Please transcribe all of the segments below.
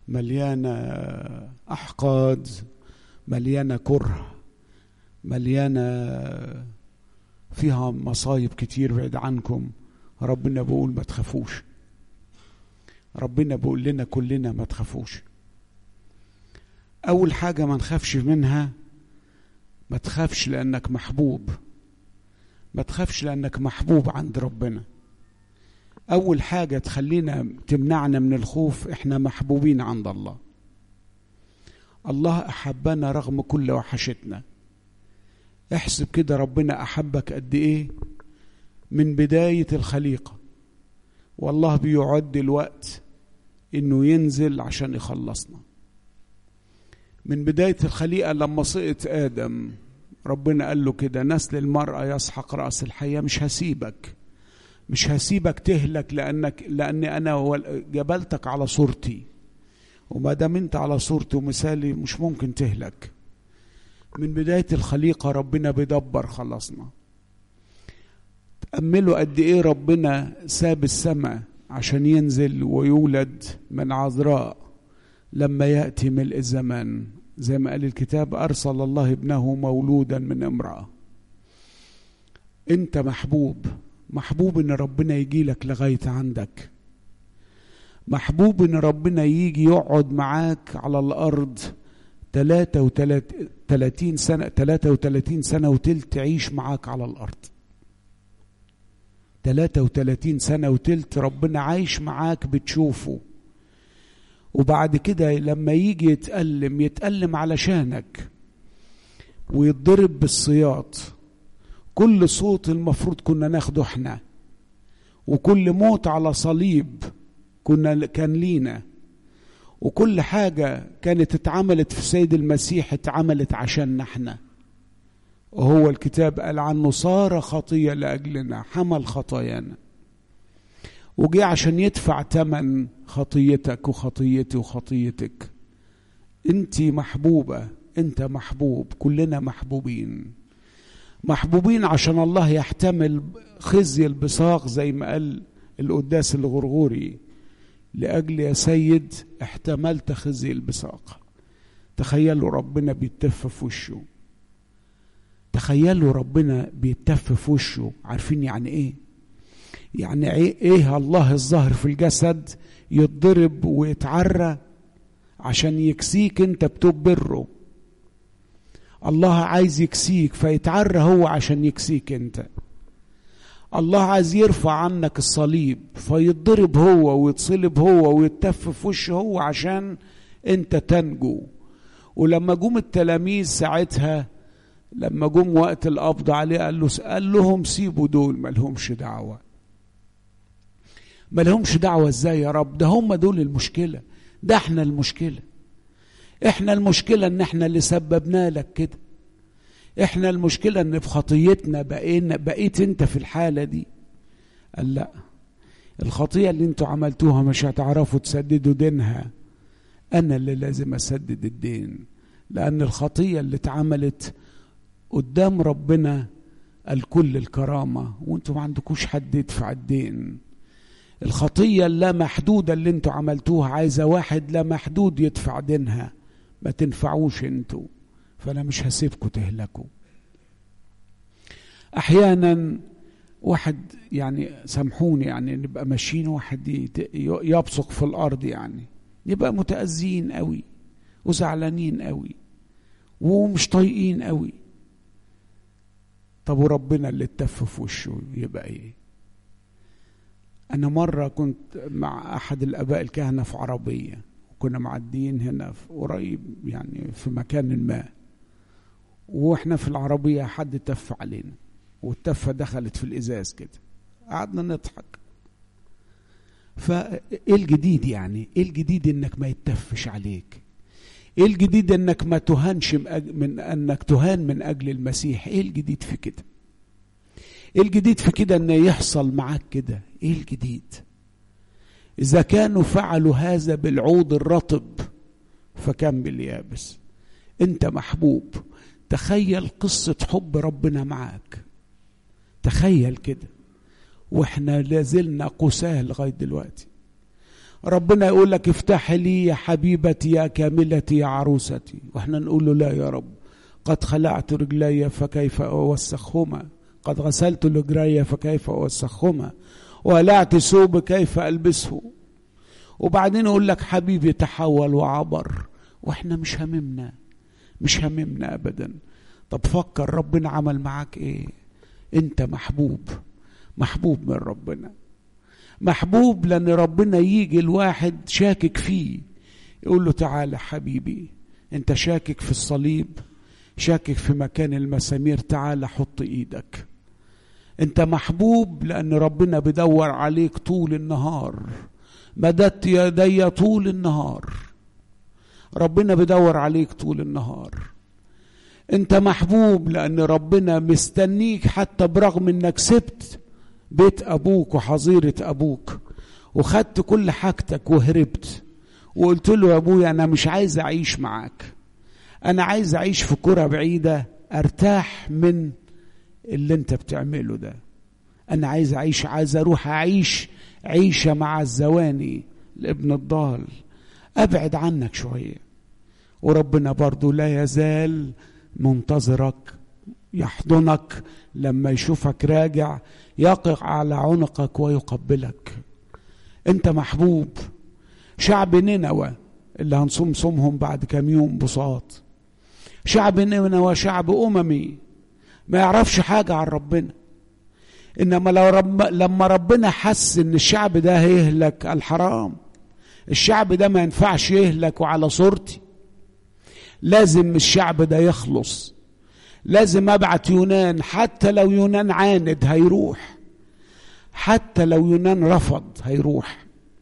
مليانة أحقاد مليانة كره مليانة فيها مصايب كتير بعيد عنكم ربنا بيقول ما تخافوش ربنا بيقول لنا كلنا ما تخافوش أول حاجة ما نخافش منها ما تخافش لأنك محبوب ما تخافش لأنك محبوب عند ربنا أول حاجة تخلينا تمنعنا من الخوف إحنا محبوبين عند الله الله أحبنا رغم كل وحشتنا احسب كده ربنا أحبك قد إيه من بداية الخليقة والله بيعد الوقت إنه ينزل عشان يخلصنا من بداية الخليقة لما سقط آدم ربنا قال له كده نسل المرأة يسحق رأس الحياة مش هسيبك مش هسيبك تهلك لأنك لأني أنا جبلتك على صورتي وما دام أنت على صورتي ومثالي مش ممكن تهلك من بداية الخليقة ربنا بيدبر خلصنا تأملوا قد إيه ربنا ساب السماء عشان ينزل ويولد من عذراء لما يأتي ملء الزمان زي ما قال الكتاب أرسل الله ابنه مولودا من امرأة أنت محبوب محبوب إن ربنا يجي لك لغاية عندك محبوب إن ربنا يجي يقعد معاك على الأرض 33 سنة 33 سنة وتلت تعيش معاك على الأرض 33 سنة وتلت ربنا عايش معاك بتشوفه وبعد كده لما يجي يتألم يتألم علشانك ويتضرب بالسياط كل صوت المفروض كنا ناخده احنا وكل موت على صليب كنا كان لينا وكل حاجة كانت اتعملت في سيد المسيح اتعملت عشاننا احنا وهو الكتاب قال عنه صار خطية لأجلنا حمل خطايانا وجي عشان يدفع ثمن خطيتك وخطيتي وخطيتك انت محبوبة انت محبوب كلنا محبوبين محبوبين عشان الله يحتمل خزي البصاق زي ما قال القداس الغرغوري لأجل يا سيد احتملت خزي البصاق تخيلوا ربنا بيتف في وشه تخيلوا ربنا بيتف في وشه عارفين يعني ايه يعني ايه الله الظاهر في الجسد يتضرب ويتعرى عشان يكسيك انت بتوب بره الله عايز يكسيك فيتعرى هو عشان يكسيك انت الله عايز يرفع عنك الصليب فيتضرب هو ويتصلب هو ويتف في وشه هو عشان انت تنجو ولما جم التلاميذ ساعتها لما جم وقت القبض عليه قال له قال لهم سيبوا دول ما لهمش دعوه ما لهمش دعوه ازاي يا رب ده هم دول المشكله ده احنا المشكله احنا المشكله ان احنا اللي سببنا لك كده احنا المشكله ان في خطيتنا بقينا بقيت انت في الحاله دي قال لا الخطيه اللي انتوا عملتوها مش هتعرفوا تسددوا دينها انا اللي لازم اسدد الدين لان الخطيه اللي اتعملت قدام ربنا الكل الكرامه وانتوا ما عندكوش حد يدفع الدين الخطيه اللا محدوده اللي انتوا عملتوها عايزه واحد لا محدود يدفع دينها ما تنفعوش انتوا فانا مش هسيبكم تهلكوا احيانا واحد يعني سامحوني يعني نبقى ماشيين واحد يبصق في الارض يعني نبقى متاذين قوي وزعلانين قوي ومش طايقين قوي طب وربنا اللي اتف في وشه يبقى ايه انا مره كنت مع احد الاباء الكهنه في عربيه وكنا معديين هنا في قريب يعني في مكان ما واحنا في العربيه حد تف علينا والتفه دخلت في الازاز كده قعدنا نضحك فايه الجديد يعني ايه الجديد انك ما يتفش عليك ايه الجديد انك ما تهانش من انك تهان من اجل المسيح ايه الجديد في كده ايه الجديد في كده ان يحصل معاك كده ايه الجديد اذا كانوا فعلوا هذا بالعود الرطب فكم باليابس انت محبوب تخيل قصة حب ربنا معاك تخيل كده واحنا لازلنا قساه لغاية دلوقتي ربنا يقول لك افتحي لي يا حبيبتي يا كاملتي يا عروستي واحنا نقول له لا يا رب قد خلعت رجلي فكيف اوسخهما قد غسلت رجلي فكيف اوسخهما ولعت ثوب كيف البسه وبعدين يقول لك حبيبي تحول وعبر واحنا مش هممنا مش هممنا ابدا طب فكر ربنا عمل معاك ايه انت محبوب محبوب من ربنا محبوب لان ربنا يجي الواحد شاكك فيه يقول له تعالى حبيبي انت شاكك في الصليب شاكك في مكان المسامير تعالى حط ايدك انت محبوب لان ربنا بيدور عليك طول النهار مددت يدي طول النهار ربنا بيدور عليك طول النهار انت محبوب لان ربنا مستنيك حتى برغم انك سبت بيت ابوك وحظيره ابوك وخدت كل حاجتك وهربت وقلت له يا ابويا انا مش عايز اعيش معاك انا عايز اعيش في كرة بعيدة ارتاح من اللي انت بتعمله ده انا عايز اعيش عايز اروح اعيش عيشة مع الزواني لابن الضال ابعد عنك شوية وربنا برضو لا يزال منتظرك يحضنك لما يشوفك راجع يقع على عنقك ويقبلك انت محبوب شعب نينوى اللي هنصوم صومهم بعد كام يوم بساط شعب نينوى شعب اممي ما يعرفش حاجه عن ربنا انما لو رب لما ربنا حس ان الشعب ده هيهلك الحرام الشعب ده ما ينفعش يهلك وعلى صورتي لازم الشعب ده يخلص لازم ابعت يونان حتى لو يونان عاند هيروح حتى لو يونان رفض هيروح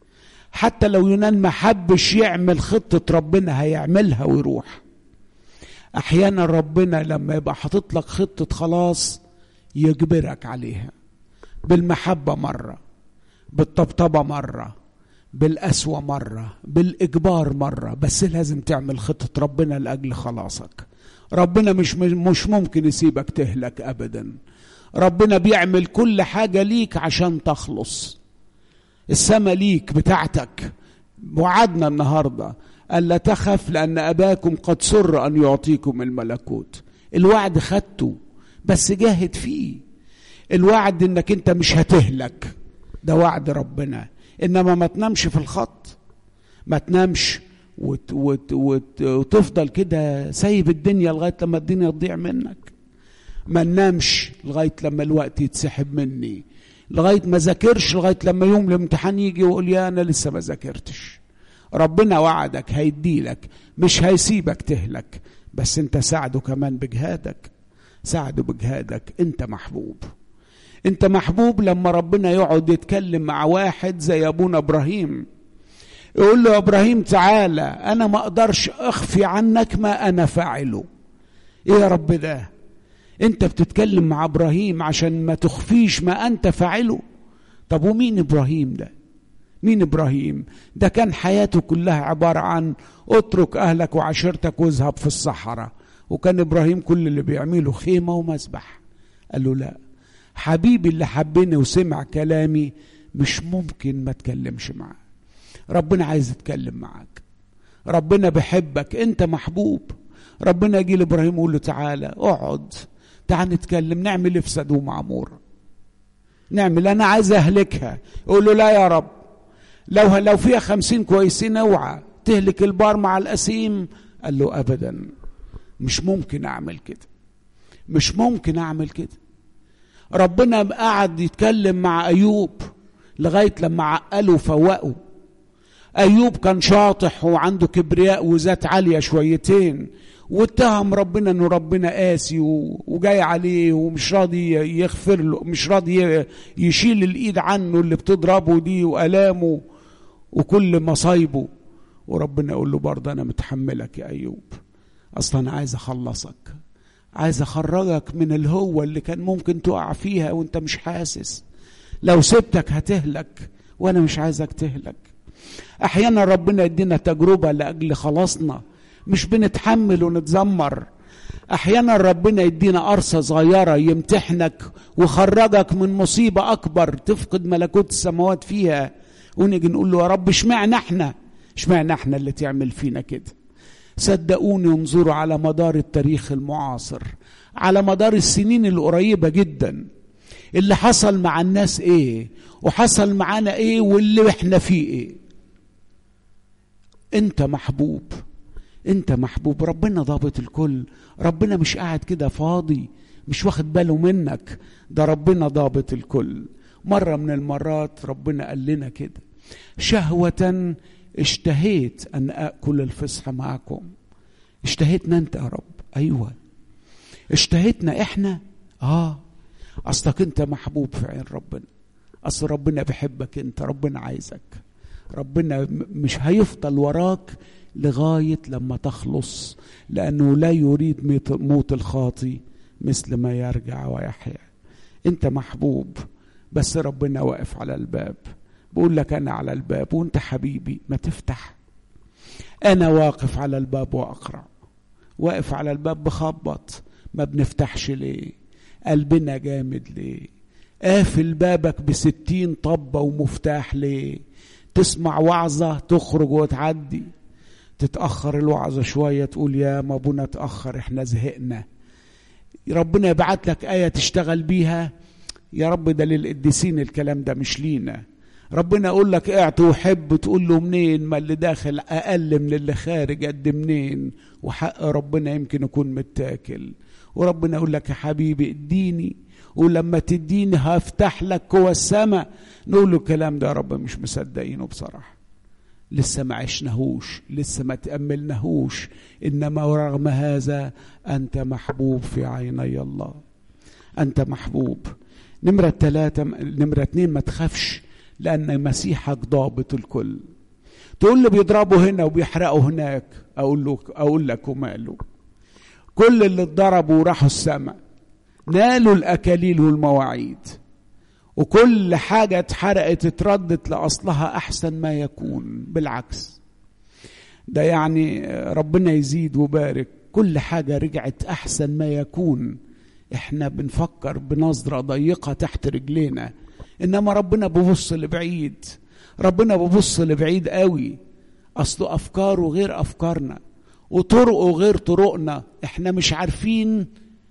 حتى لو يونان ما حبش يعمل خطة ربنا هيعملها ويروح احيانا ربنا لما يبقى حاطط لك خطة خلاص يجبرك عليها بالمحبة مرة بالطبطبة مرة بالقسوة مرة بالإجبار مرة بس لازم تعمل خطة ربنا لأجل خلاصك ربنا مش مش ممكن يسيبك تهلك أبدا ربنا بيعمل كل حاجة ليك عشان تخلص السما ليك بتاعتك وعدنا النهاردة ألا تخف لأن أباكم قد سر أن يعطيكم الملكوت الوعد خدته بس جاهد فيه الوعد انك انت مش هتهلك ده وعد ربنا انما ما تنامش في الخط ما تنامش وت وت وت وتفضل كده سايب الدنيا لغايه لما الدنيا تضيع منك ما ننامش لغايه لما الوقت يتسحب مني لغايه ما ذاكرش لغايه لما يوم الامتحان يجي ويقول يا انا لسه ما ذاكرتش ربنا وعدك هيديلك مش هيسيبك تهلك بس انت ساعده كمان بجهادك ساعده بجهادك انت محبوب انت محبوب لما ربنا يقعد يتكلم مع واحد زي ابونا ابراهيم يقول له يا ابراهيم تعالى انا ما اقدرش اخفي عنك ما انا فاعله ايه يا رب ده انت بتتكلم مع ابراهيم عشان ما تخفيش ما انت فاعله طب ومين ابراهيم ده مين ابراهيم ده كان حياته كلها عباره عن اترك اهلك وعشيرتك واذهب في الصحراء وكان ابراهيم كل اللي بيعمله خيمه ومسبح قال له لا حبيبي اللي حبني وسمع كلامي مش ممكن ما تكلمش معاه ربنا عايز يتكلم معاك ربنا بيحبك انت محبوب ربنا يجي لابراهيم يقول له تعالى اقعد تعال نتكلم نعمل ايه في سدوم عمورة نعمل انا عايز اهلكها يقول له لا يا رب لو لو فيها خمسين كويسين اوعى تهلك البار مع الاسيم قال له ابدا مش ممكن اعمل كده مش ممكن اعمل كده ربنا قعد يتكلم مع ايوب لغايه لما عقله وفوقه ايوب كان شاطح وعنده كبرياء وذات عاليه شويتين واتهم ربنا انه ربنا قاسي وجاي عليه ومش راضي يغفر له مش راضي يشيل الايد عنه اللي بتضربه دي والامه وكل مصايبه وربنا يقول له برضه انا متحملك يا ايوب اصلا انا عايز اخلصك عايز اخرجك من الهوة اللي كان ممكن تقع فيها وانت مش حاسس لو سبتك هتهلك وانا مش عايزك تهلك احيانا ربنا يدينا تجربة لاجل خلاصنا مش بنتحمل ونتذمر احيانا ربنا يدينا قرصة صغيرة يمتحنك وخرجك من مصيبة اكبر تفقد ملكوت السماوات فيها ونيجي نقول له يا رب اشمعنى احنا اشمعنى احنا اللي تعمل فينا كده صدقوني انظروا على مدار التاريخ المعاصر على مدار السنين القريبة جدا اللي حصل مع الناس ايه وحصل معانا ايه واللي احنا فيه ايه انت محبوب انت محبوب ربنا ضابط الكل ربنا مش قاعد كده فاضي مش واخد باله منك ده ربنا ضابط الكل مرة من المرات ربنا قال لنا كده شهوة اشتهيت أن أكل الفصح معكم اشتهيتنا أنت يا رب أيوة اشتهيتنا إحنا آه أصلك أنت محبوب في عين ربنا أصل ربنا بيحبك أنت ربنا عايزك ربنا مش هيفضل وراك لغاية لما تخلص لأنه لا يريد موت الخاطي مثل ما يرجع ويحيا أنت محبوب بس ربنا واقف على الباب بقول لك أنا على الباب وأنت حبيبي ما تفتح أنا واقف على الباب وأقرأ واقف على الباب بخبط ما بنفتحش ليه قلبنا جامد ليه قافل بابك بستين طبة ومفتاح ليه تسمع وعظة تخرج وتعدي تتأخر الوعظة شوية تقول يا ما ابونا اتأخر احنا زهقنا ربنا يبعت لك آية تشتغل بيها يا رب ده للقديسين الكلام ده مش لينا ربنا يقول لك اعطي وحب تقول له منين ما اللي داخل اقل من اللي خارج قد منين وحق ربنا يمكن يكون متاكل وربنا يقول لك يا حبيبي اديني ولما تديني هفتح لك قوى السماء نقول له الكلام ده يا رب مش مصدقينه بصراحه لسه ما عشناهوش لسه ما تأملناهوش إنما ورغم هذا أنت محبوب في عيني الله أنت محبوب نمرة ثلاثة نمرة اتنين ما تخافش لأن مسيحك ضابط الكل تقول له بيضربوا هنا وبيحرقوا هناك أقول له أقول لك وماله كل اللي اتضربوا وراحوا السماء نالوا الأكاليل والمواعيد وكل حاجة اتحرقت اتردت لأصلها أحسن ما يكون بالعكس ده يعني ربنا يزيد وبارك كل حاجة رجعت أحسن ما يكون احنا بنفكر بنظرة ضيقة تحت رجلينا إنما ربنا بيبص لبعيد ربنا بيبص لبعيد قوي أصله أفكاره غير أفكارنا وطرقه غير طرقنا احنا مش عارفين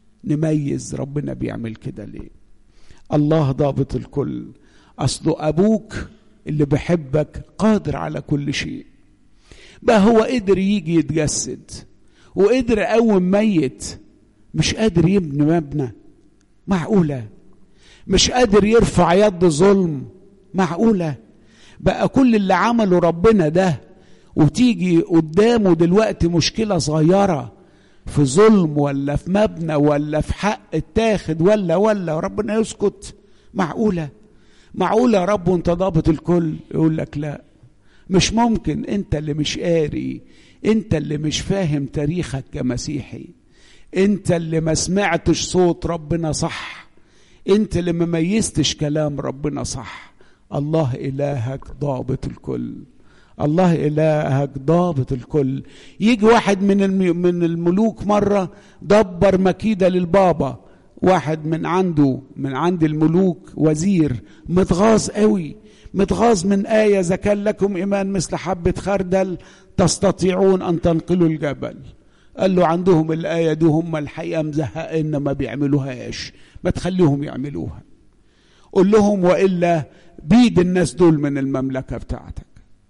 نميز ربنا بيعمل كده ليه الله ضابط الكل اصله ابوك اللي بيحبك قادر على كل شيء بقى هو قدر يجي يتجسد وقدر يقوم ميت مش قادر يبني مبنى معقولة مش قادر يرفع يد ظلم معقولة بقى كل اللي عمله ربنا ده وتيجي قدامه دلوقتي مشكلة صغيرة في ظلم ولا في مبنى ولا في حق اتاخد ولا ولا ربنا يسكت معقولة معقولة يا رب وانت ضابط الكل يقول لك لا مش ممكن انت اللي مش قاري انت اللي مش فاهم تاريخك كمسيحي انت اللي ما سمعتش صوت ربنا صح انت اللي ما ميزتش كلام ربنا صح الله الهك ضابط الكل الله إلهك ضابط الكل يجي واحد من من الملوك مرة دبر مكيدة للبابا واحد من عنده من عند الملوك وزير متغاظ قوي متغاظ من آية إذا كان لكم إيمان مثل حبة خردل تستطيعون أن تنقلوا الجبل قال له عندهم الآية دي هم الحقيقة مزهقين ما بيعملوهاش ما تخليهم يعملوها قول لهم وإلا بيد الناس دول من المملكة بتاعتك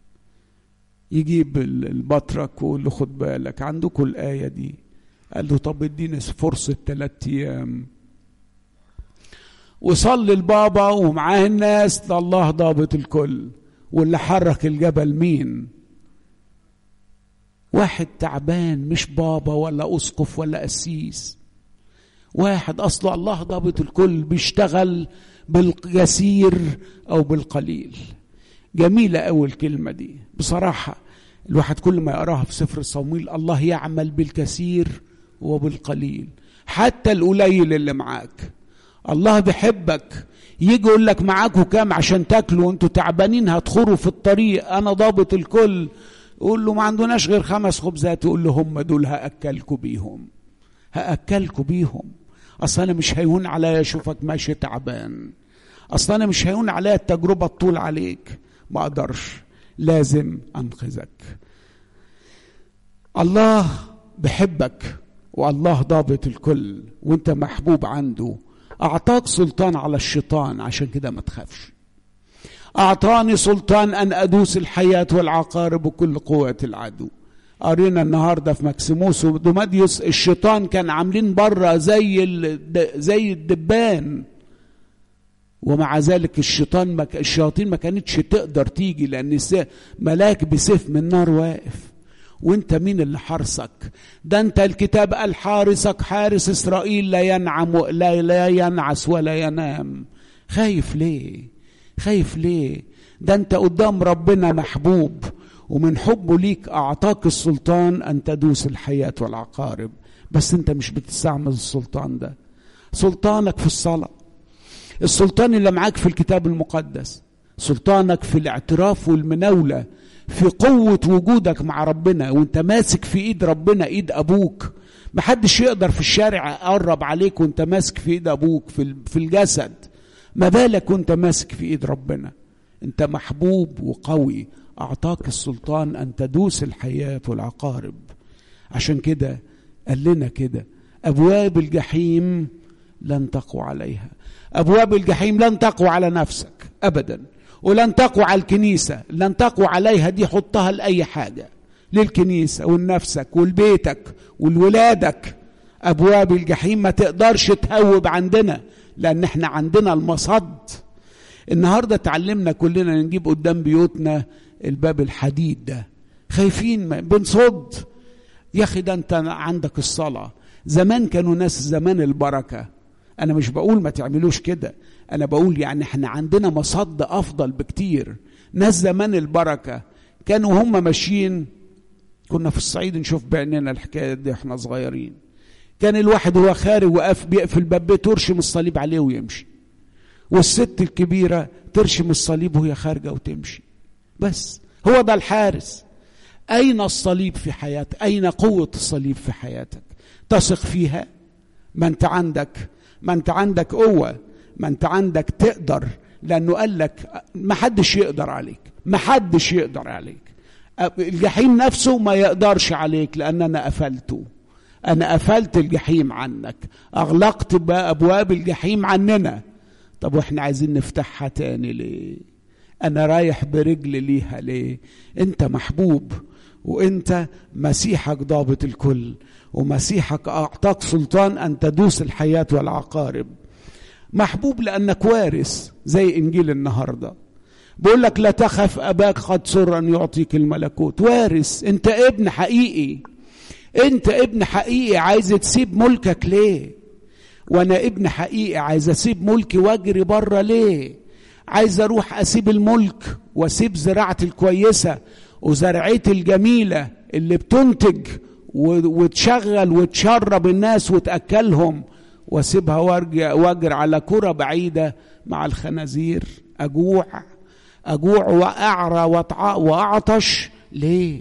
يجيب البطرك ويقول له خد بالك عندكم الآية دي قال له طب اديني فرصة ثلاثة أيام وصلي البابا ومعاه الناس ده الله ضابط الكل واللي حرك الجبل مين واحد تعبان مش بابا ولا أسقف ولا قسيس واحد أصله الله ضابط الكل بيشتغل باليسير أو بالقليل جميلة أول الكلمة دي بصراحة الواحد كل ما يقراها في سفر الصمويل الله يعمل بالكثير وبالقليل حتى القليل اللي معاك الله بيحبك يجي يقول لك معاكوا كام عشان تاكلوا وانتوا تعبانين هتخروا في الطريق انا ضابط الكل يقول له ما عندناش غير خمس خبزات يقول له هم دول هاكلكوا بيهم هاكلكوا بيهم اصل انا مش هيهون عليا اشوفك ماشي تعبان اصل انا مش هيهون عليا التجربه تطول عليك ما اقدرش لازم انقذك الله بحبك والله ضابط الكل وانت محبوب عنده اعطاك سلطان على الشيطان عشان كده ما تخافش اعطاني سلطان ان ادوس الحياه والعقارب وكل قوه العدو قرينا النهارده في مكسيموس ودوماديوس الشيطان كان عاملين بره زي زي الدبان ومع ذلك الشيطان ما الشياطين ما كانتش تقدر تيجي لان ملاك بسيف من نار واقف وانت مين اللي حرسك ده انت الكتاب قال حارسك حارس اسرائيل لا ينعم لا, لا ينعس ولا ينام خايف ليه خايف ليه ده انت قدام ربنا محبوب ومن حبه ليك اعطاك السلطان ان تدوس الحياه والعقارب بس انت مش بتستعمل السلطان ده سلطانك في الصلاه السلطان اللي معاك في الكتاب المقدس سلطانك في الاعتراف والمناوله في قوة وجودك مع ربنا وانت ماسك في ايد ربنا ايد ابوك محدش يقدر في الشارع يقرب عليك وانت ماسك في ايد ابوك في في الجسد ما بالك وانت ماسك في ايد ربنا انت محبوب وقوي اعطاك السلطان ان تدوس الحياة والعقارب عشان كده قال لنا كده ابواب الجحيم لن تقوى عليها ابواب الجحيم لن تقوى على نفسك ابدا ولن تقوى على الكنيسة لن تقوى عليها دي حطها لأي حاجة للكنيسة ولنفسك ولبيتك ولولادك أبواب الجحيم ما تقدرش تهوب عندنا لأن احنا عندنا المصد النهاردة تعلمنا كلنا نجيب قدام بيوتنا الباب الحديد ده خايفين بنصد يا أخي ده أنت عندك الصلاة زمان كانوا ناس زمان البركة أنا مش بقول ما تعملوش كده انا بقول يعني احنا عندنا مصد افضل بكتير ناس زمان البركه كانوا هم ماشيين كنا في الصعيد نشوف بعيننا الحكايه دي احنا صغيرين كان الواحد وهو خارج وقف بيقفل باب بيته ترشم الصليب عليه ويمشي والست الكبيره ترشم الصليب وهي خارجه وتمشي بس هو ده الحارس اين الصليب في حياتك اين قوه الصليب في حياتك تثق فيها ما انت عندك ما انت عندك قوه ما انت عندك تقدر لانه قال لك ما حدش يقدر عليك ما حدش يقدر عليك الجحيم نفسه ما يقدرش عليك لان انا قفلته انا قفلت الجحيم عنك اغلقت بقى ابواب الجحيم عننا طب واحنا عايزين نفتحها تاني ليه انا رايح برجل ليها ليه انت محبوب وانت مسيحك ضابط الكل ومسيحك اعطاك سلطان ان تدوس الحياه والعقارب محبوب لانك وارث زي انجيل النهارده بيقول لك لا تخف اباك قد سر ان يعطيك الملكوت وارث انت ابن حقيقي انت ابن حقيقي عايز تسيب ملكك ليه وانا ابن حقيقي عايز اسيب ملكي واجري بره ليه عايز اروح اسيب الملك واسيب زراعتي الكويسه وزرعتي الجميله اللي بتنتج وتشغل وتشرب الناس وتاكلهم واسيبها وارجع واجر على كرة بعيدة مع الخنازير اجوع اجوع واعرى واعطش ليه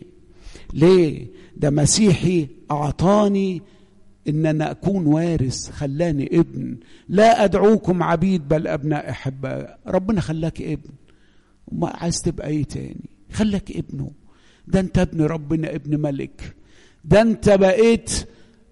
ليه ده مسيحي اعطاني ان انا اكون وارث خلاني ابن لا ادعوكم عبيد بل ابناء احباء ربنا خلاك ابن وما عايز تبقى ايه تاني خلاك ابنه ده انت ابن ربنا ابن ملك ده انت بقيت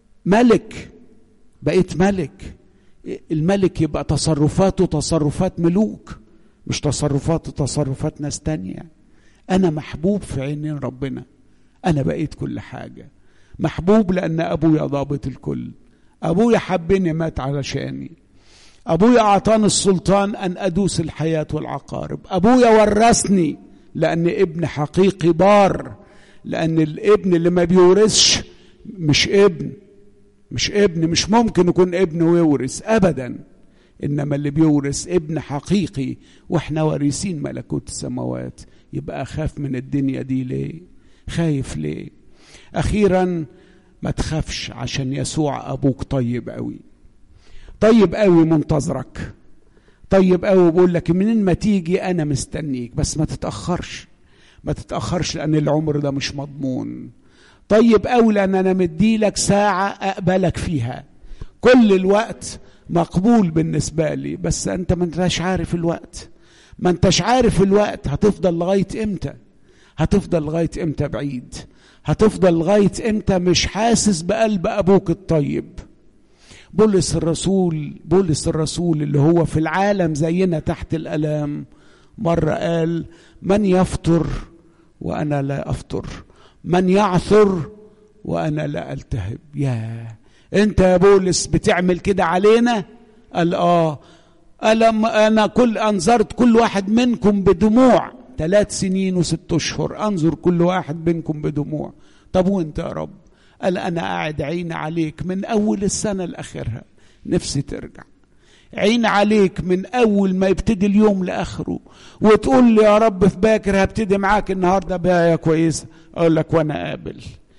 ملك بقيت ملك الملك يبقى تصرفاته تصرفات ملوك مش تصرفاته تصرفات ناس تانية أنا محبوب في عينين ربنا أنا بقيت كل حاجة محبوب لأن أبويا ضابط الكل أبويا حبني مات علشاني أبويا أعطاني السلطان أن أدوس الحياة والعقارب أبويا ورثني لأن ابن حقيقي بار لأن الابن اللي ما بيورثش مش ابن مش ابن مش ممكن يكون ابن ويورث ابدا انما اللي بيورث ابن حقيقي واحنا وارثين ملكوت السماوات يبقى اخاف من الدنيا دي ليه خايف ليه اخيرا ما تخافش عشان يسوع ابوك طيب قوي طيب قوي منتظرك طيب قوي بقول لك منين ما تيجي انا مستنيك بس ما تتاخرش ما تتاخرش لان العمر ده مش مضمون طيب قوي لان انا مديلك ساعه اقبلك فيها كل الوقت مقبول بالنسبه لي بس انت ما انتش عارف الوقت ما انتش عارف الوقت هتفضل لغايه امتى هتفضل لغايه امتى بعيد هتفضل لغايه امتى مش حاسس بقلب ابوك الطيب بولس الرسول بولس الرسول اللي هو في العالم زينا تحت الالام مره قال من يفطر وانا لا افطر من يعثر وانا لا التهب يا انت يا بولس بتعمل كده علينا قال اه ألم أنا كل أنظرت كل واحد منكم بدموع ثلاث سنين وست أشهر أنظر كل واحد منكم بدموع طب وانت يا رب قال أنا قاعد عين عليك من أول السنة لآخرها نفسي ترجع عين عليك من أول ما يبتدي اليوم لآخره وتقول لي يا رب في باكر هبتدي معاك النهاردة بآية كويسة أقول لك وأنا قابل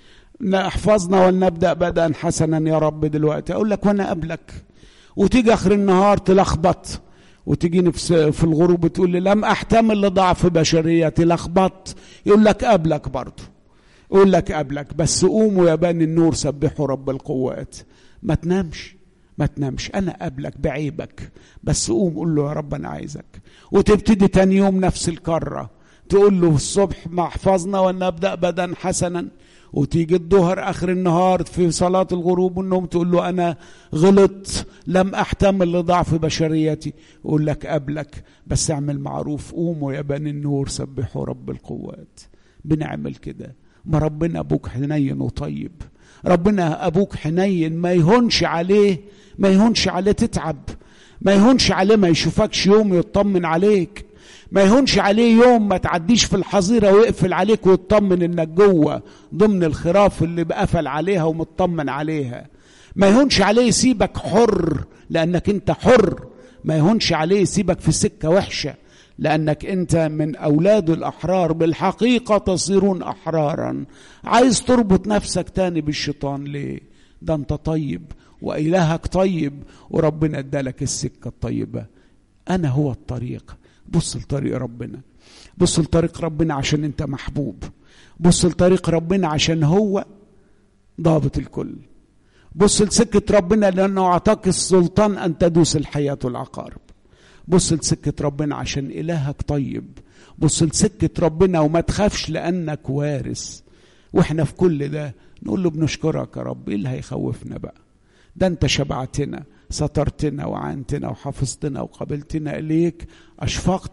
احفظنا ولنبدأ بدءا حسنا يا رب دلوقتي أقول لك وأنا قبلك وتيجي اخر النهار تلخبط وتجيني في الغروب تقول لي لم احتمل لضعف بشريتي لخبطت يقول لك قبلك برضه يقول لك قبلك بس قوموا يا بني النور سبحوا رب القوات ما تنامش ما تنامش انا قبلك بعيبك بس قوم قول له يا رب انا عايزك وتبتدي تاني يوم نفس الكره تقول له الصبح ما حفظنا ونبدا بدا حسنا وتيجي الظهر اخر النهار في صلاه الغروب والنوم تقول له انا غلطت لم احتمل لضعف بشريتي يقول لك قبلك بس اعمل معروف قوموا يا بني النور سبحوا رب القوات بنعمل كده ما ربنا ابوك حنين وطيب ربنا ابوك حنين ما يهونش عليه ما يهونش عليه تتعب ما يهونش عليه ما يشوفكش يوم يطمن عليك ما يهونش عليه يوم ما تعديش في الحظيره ويقفل عليك ويطمن انك جوه ضمن الخراف اللي بقفل عليها ومطمن عليها ما يهونش عليه يسيبك حر لانك انت حر ما يهونش عليه يسيبك في سكه وحشه لانك انت من اولاد الاحرار بالحقيقه تصيرون احرارا عايز تربط نفسك تاني بالشيطان ليه ده انت طيب والهك طيب وربنا ادالك السكه الطيبه انا هو الطريق بص لطريق ربنا بص لطريق ربنا عشان انت محبوب بص لطريق ربنا عشان هو ضابط الكل بص لسكة ربنا لأنه أعطاك السلطان أن تدوس الحياة والعقارب بص لسكة ربنا عشان إلهك طيب بص لسكة ربنا وما تخافش لأنك وارث وإحنا في كل ده نقول له بنشكرك يا رب إيه اللي هيخوفنا بقى ده أنت شبعتنا سترتنا وعنتنا وحفظتنا وقبلتنا إليك أشفقت